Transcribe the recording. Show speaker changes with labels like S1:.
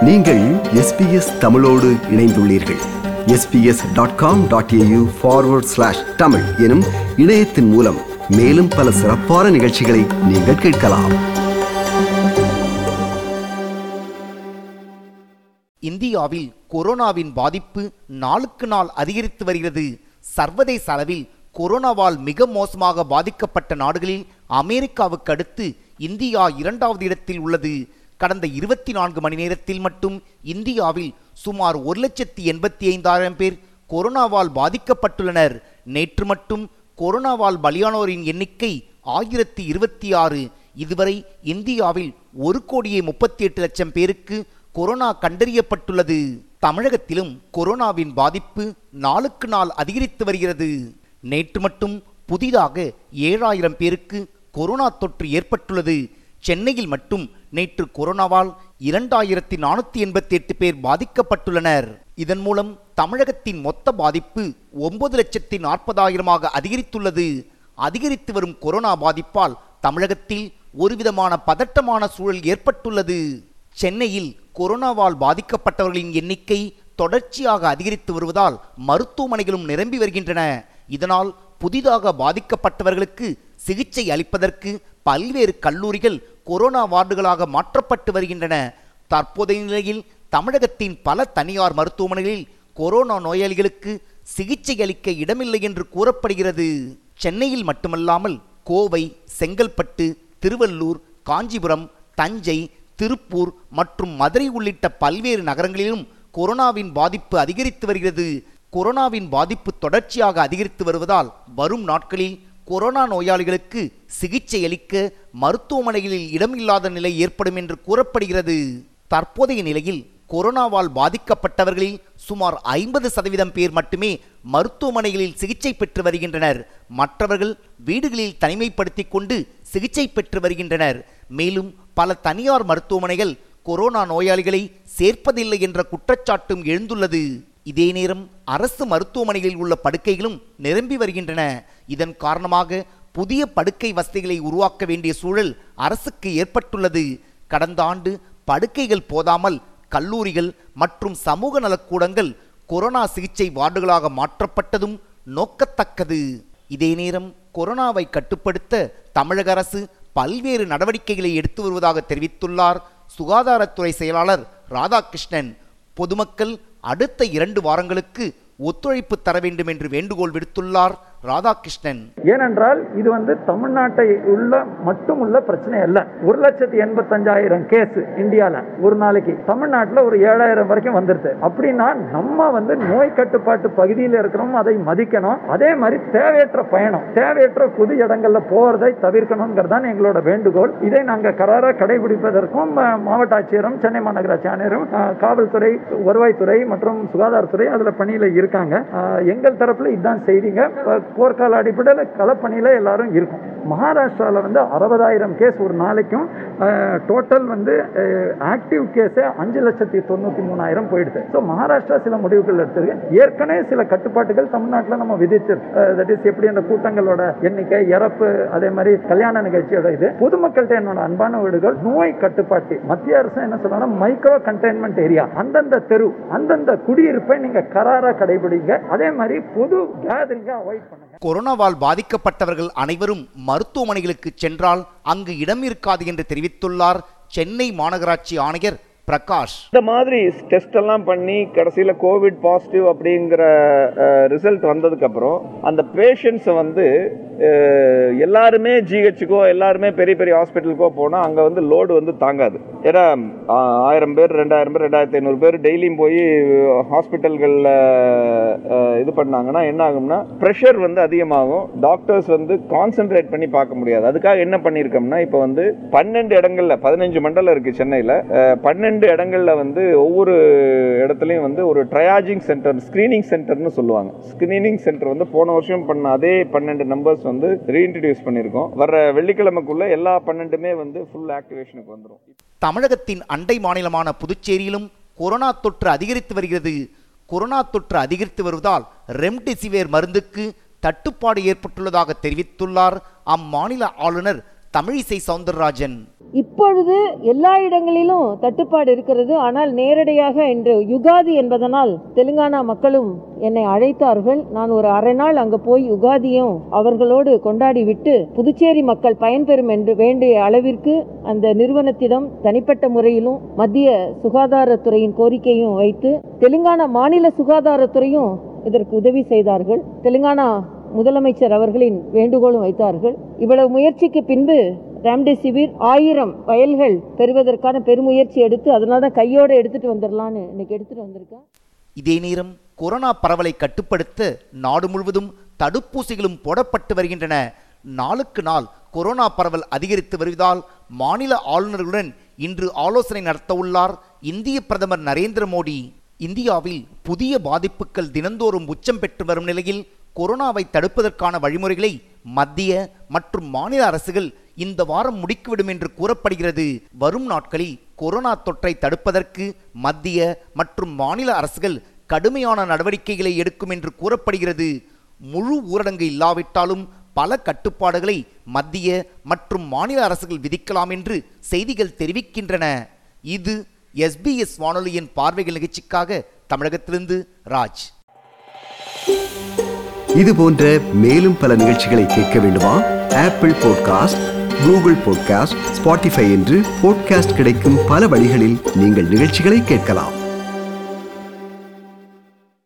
S1: நீங்கள் எஸ்பிஎஸ் தமிழோடு இணைந்துள்ளீர்கள் SBS dot com dot A U forward slash Tamil எனும் இணையத்தின் மூலம் மேலும் பல சிறப்பான நிகழ்ச்சிகளை நீங்கள் கேட்கலாம்
S2: இந்தியாவில் கொரோனாவின் பாதிப்பு நாளுக்கு நாள் அதிகரித்து வருகிறது சர்வதேச அளவில் கொரோனாவால் மிக மோசமாக பாதிக்கப்பட்ட நாடுகளில் அமெரிக்காவுக்கு அடுத்து இந்தியா இரண்டாவது இடத்தில் உள்ளது கடந்த இருபத்தி நான்கு மணி நேரத்தில் மட்டும் இந்தியாவில் சுமார் ஒரு லட்சத்தி எண்பத்தி ஐந்தாயிரம் பேர் கொரோனாவால் பாதிக்கப்பட்டுள்ளனர் நேற்று மட்டும் கொரோனாவால் பலியானோரின் எண்ணிக்கை ஆயிரத்தி இருபத்தி ஆறு இதுவரை இந்தியாவில் ஒரு கோடியே முப்பத்தி எட்டு லட்சம் பேருக்கு கொரோனா கண்டறியப்பட்டுள்ளது தமிழகத்திலும் கொரோனாவின் பாதிப்பு நாளுக்கு நாள் அதிகரித்து வருகிறது நேற்று மட்டும் புதிதாக ஏழாயிரம் பேருக்கு கொரோனா தொற்று ஏற்பட்டுள்ளது சென்னையில் மட்டும் நேற்று கொரோனாவால் இரண்டாயிரத்தி நானூற்றி எண்பத்தி எட்டு பேர் பாதிக்கப்பட்டுள்ளனர் இதன் மூலம் தமிழகத்தின் மொத்த பாதிப்பு ஒன்பது லட்சத்தி நாற்பதாயிரமாக அதிகரித்துள்ளது அதிகரித்து வரும் கொரோனா பாதிப்பால் தமிழகத்தில் ஒருவிதமான பதட்டமான சூழல் ஏற்பட்டுள்ளது சென்னையில் கொரோனாவால் பாதிக்கப்பட்டவர்களின் எண்ணிக்கை தொடர்ச்சியாக அதிகரித்து வருவதால் மருத்துவமனைகளும் நிரம்பி வருகின்றன இதனால் புதிதாக பாதிக்கப்பட்டவர்களுக்கு சிகிச்சை அளிப்பதற்கு பல்வேறு கல்லூரிகள் கொரோனா வார்டுகளாக மாற்றப்பட்டு வருகின்றன தற்போதைய நிலையில் தமிழகத்தின் பல தனியார் மருத்துவமனைகளில் கொரோனா நோயாளிகளுக்கு சிகிச்சை அளிக்க இடமில்லை என்று கூறப்படுகிறது சென்னையில் மட்டுமல்லாமல் கோவை செங்கல்பட்டு திருவள்ளூர் காஞ்சிபுரம் தஞ்சை திருப்பூர் மற்றும் மதுரை உள்ளிட்ட பல்வேறு நகரங்களிலும் கொரோனாவின் பாதிப்பு அதிகரித்து வருகிறது கொரோனாவின் பாதிப்பு தொடர்ச்சியாக அதிகரித்து வருவதால் வரும் நாட்களில் கொரோனா நோயாளிகளுக்கு சிகிச்சை அளிக்க மருத்துவமனைகளில் இடமில்லாத நிலை ஏற்படும் என்று கூறப்படுகிறது தற்போதைய நிலையில் கொரோனாவால் பாதிக்கப்பட்டவர்களில் சுமார் ஐம்பது சதவீதம் பேர் மட்டுமே மருத்துவமனைகளில் சிகிச்சை பெற்று வருகின்றனர் மற்றவர்கள் வீடுகளில் தனிமைப்படுத்திக் கொண்டு சிகிச்சை பெற்று வருகின்றனர் மேலும் பல தனியார் மருத்துவமனைகள் கொரோனா நோயாளிகளை சேர்ப்பதில்லை என்ற குற்றச்சாட்டும் எழுந்துள்ளது இதே நேரம் அரசு மருத்துவமனைகளில் உள்ள படுக்கைகளும் நிரம்பி வருகின்றன இதன் காரணமாக புதிய படுக்கை வசதிகளை உருவாக்க வேண்டிய சூழல் அரசுக்கு ஏற்பட்டுள்ளது கடந்த ஆண்டு படுக்கைகள் போதாமல் கல்லூரிகள் மற்றும் சமூக நலக்கூடங்கள் கொரோனா சிகிச்சை வார்டுகளாக மாற்றப்பட்டதும் நோக்கத்தக்கது இதே நேரம் கொரோனாவை கட்டுப்படுத்த தமிழக அரசு பல்வேறு நடவடிக்கைகளை எடுத்து வருவதாக தெரிவித்துள்ளார் சுகாதாரத்துறை செயலாளர் ராதாகிருஷ்ணன் பொதுமக்கள் அடுத்த இரண்டு வாரங்களுக்கு ஒத்துழைப்பு தர வேண்டும் என்று வேண்டுகோள் விடுத்துள்ளார் ராதாகிருஷ்ணன்
S3: ஏனென்றால் இது வந்து தமிழ்நாட்டை உள்ள மட்டும் உள்ள பிரச்சனை அல்ல ஒரு லட்சத்தி எண்பத்தஞ்சாயிரம் கேஸ் இந்தியாவில் ஒரு நாளைக்கு தமிழ்நாட்டில் ஒரு ஏழாயிரம் வரைக்கும் வந்துருது அப்படின்னா நம்ம வந்து நோய் கட்டுப்பாட்டு பகுதியில் இருக்கிறோம் அதை மதிக்கணும் அதே மாதிரி தேவையற்ற பயணம் தேவையற்ற பொது இடங்கள்ல போறதை தவிர்க்கணுங்கிறது தான் எங்களோட வேண்டுகோள் இதை நாங்கள் கராராக கடைபிடிப்பதற்கும் அஹ், மாவட்ட ஆட்சியரும் சென்னை மாநகராட்சி ஆணையரும் அஹ், காவல்துறை வருவாய்த்துறை மற்றும் சுகாதாரத்துறை அதில் பணியில் இருக்காங்க அஹ், எங்கள் தரப்புல இதுதான் செய்திங்க அஹ், போர்க்கால அடிப்படையில் களப்பணியில் எல்லாரும் இருக்கும் மகாராஷ்டிராவில் வந்து அறுபதாயிரம் கேஸ் ஒரு நாளைக்கும் டோட்டல் வந்து ஆக்டிவ் கேஸே அஞ்சு லட்சத்தி தொண்ணூற்றி மூணாயிரம் போயிடுது ஸோ மகாராஷ்டிரா சில முடிவுகள் எடுத்திருக்கு ஏற்கனவே சில கட்டுப்பாட்டுகள் தமிழ்நாட்டில் நம்ம விதிச்சிருக்கு தட் இஸ் எப்படி அந்த கூட்டங்களோட எண்ணிக்கை இறப்பு அதே மாதிரி கல்யாண நிகழ்ச்சியோட இது பொதுமக்கள்கிட்ட என்னோட அன்பான வீடுகள் நோய் கட்டுப்பாட்டு மத்திய அரசு என்ன சொல்றாங்கன்னா மைக்ரோ கண்டெய்ன்மெண்ட் ஏரியா அந்தந்த தெரு அந்தந்த குடியிருப்பை நீங்க கராரா கடைபிடிங்க அதே மாதிரி பொது கேதரிங்கை அவாய்ட் பண்ணுங்க
S2: கொரோனாவால் பாதிக்கப்பட்டவர்கள் அனைவரும் மருத்துவமனைகளுக்கு சென்றால் அங்கு இடம் இருக்காது என்று தெரிவித்துள்ளார் சென்னை மாநகராட்சி ஆணையர் பிரகாஷ்
S4: இந்த மாதிரி டெஸ்ட் எல்லாம் பண்ணி கடைசியில் கோவிட் பாசிட்டிவ் அப்படிங்கிற ரிசல்ட் வந்ததுக்கப்புறம் அந்த பேஷண்ட்ஸை வந்து அஹ், எல்லாருமே ஜிஹெச்சுக்கோ எல்லாருமே பெரிய பெரிய ஹாஸ்பிட்டலுக்கோ போனால் அங்கே வந்து லோடு வந்து தாங்காது ஏன்னா ஆ, ஆயிரம் பேர் ரெண்டாயிரம் பேர் ரெண்டாயிரத்தி ஐநூறு பேர் டெய்லியும் போய் ஹாஸ்பிட்டல்களில் இது பண்ணாங்கன்னா என்ன ஆகும்னா ப்ரெஷர் வந்து அதிகமாகும் டாக்டர்ஸ் வந்து கான்சென்ட்ரேட் பண்ணி பார்க்க முடியாது அதுக்காக என்ன பண்ணியிருக்கோம்னா இப்போ வந்து பன்னெண்டு இடங்கள்ல பதினஞ்சு மண்டலம் இருக்குது சென்னையில் பன்னெண்டு இடங்கள்ல வந்து ஒவ்வொரு இடத்துலையும் வந்து ஒரு ட்ரையாஜிங் சென்டர் ஸ்க்ரீனிங் சென்டர்னு சொல்லுவாங்க ஸ்க்ரீனிங் சென்டர் வந்து போன வருஷம் பண்ண அதே பன்னெண்டு நம்பர்ஸ் வந்து ரீஇன்ட்ரடியூஸ் பண்ணியிருக்கோம் வர வெள்ளிக்கிழமைக்குள்ள எல்லா பன்னெண்டுமே வந்து ஃபுல் ஆக்டிவேஷனுக்கு வந்துடும்
S2: தமிழகத்தின் அண்டை மாநிலமான புதுச்சேரியிலும் கொரோனா தொற்று அதிகரித்து வருகிறது கொரோனா தொற்று அதிகரித்து வருவதால் ரெம்டெசிவிர் மருந்துக்கு தட்டுப்பாடு ஏற்பட்டுள்ளதாக தெரிவித்துள்ளார் அம்மாநில ஆளுநர் தமிழிசை சவுந்தரராஜன்
S5: இப்பொழுது எல்லா இடங்களிலும் தட்டுப்பாடு இருக்கிறது ஆனால் நேரடியாக இன்று யுகாதி என்பதனால் தெலுங்கானா மக்களும் என்னை அழைத்தார்கள் நான் ஒரு அரை நாள் அங்கே போய் யுகாதியும் அவர்களோடு கொண்டாடி விட்டு புதுச்சேரி மக்கள் பயன்பெறும் என்று வேண்டிய அளவிற்கு அந்த நிறுவனத்திடம் தனிப்பட்ட முறையிலும் மத்திய சுகாதாரத்துறையின் கோரிக்கையும் வைத்து தெலுங்கானா மாநில சுகாதாரத்துறையும் இதற்கு உதவி செய்தார்கள் தெலுங்கானா முதலமைச்சர் அவர்களின் வேண்டுகோளும் வைத்தார்கள் இவ்வளவு முயற்சிக்கு பின்பு ராம்டெசிவிர் ஆயிரம் வயல்கள் பெறுவதற்கான பெருமுயற்சி எடுத்து அதனால தான் கையோடு எடுத்துட்டு வந்துடலான்னு இன்னைக்கு எடுத்துட்டு வந்திருக்கேன்
S2: இதே நேரம் கொரோனா பரவலை கட்டுப்படுத்த நாடு முழுவதும் தடுப்பூசிகளும் போடப்பட்டு வருகின்றன நாளுக்கு நாள் கொரோனா பரவல் அதிகரித்து வருவதால் மாநில ஆளுநர்களுடன் இன்று ஆலோசனை நடத்த உள்ளார் இந்திய பிரதமர் நரேந்திர மோடி இந்தியாவில் புதிய பாதிப்புகள் தினந்தோறும் உச்சம் பெற்று வரும் நிலையில் கொரோனாவை தடுப்பதற்கான வழிமுறைகளை மத்திய மற்றும் மாநில அரசுகள் இந்த வாரம் முடுக்கிவிடும் என்று கூறப்படுகிறது வரும் நாட்களில் கொரோனா தொற்றை தடுப்பதற்கு மத்திய மற்றும் மாநில அரசுகள் கடுமையான நடவடிக்கைகளை எடுக்கும் என்று கூறப்படுகிறது முழு ஊரடங்கு இல்லாவிட்டாலும் பல கட்டுப்பாடுகளை மத்திய மற்றும் மாநில அரசுகள் விதிக்கலாம் என்று செய்திகள் தெரிவிக்கின்றன இது எஸ்பிஎஸ் வானொலியின் பார்வைகள் நிகழ்ச்சிக்காக தமிழகத்திலிருந்து ராஜ்
S1: இது போன்ற மேலும் பல நிகழ்ச்சிகளை கேட்க வேண்டுமா Apple podcast Google podcast Spotify என்று பாட்காஸ்ட் கிடைக்கும் பல வழிகளில் நீங்கள் நிகழ்ச்சிகளை கேட்கலாம்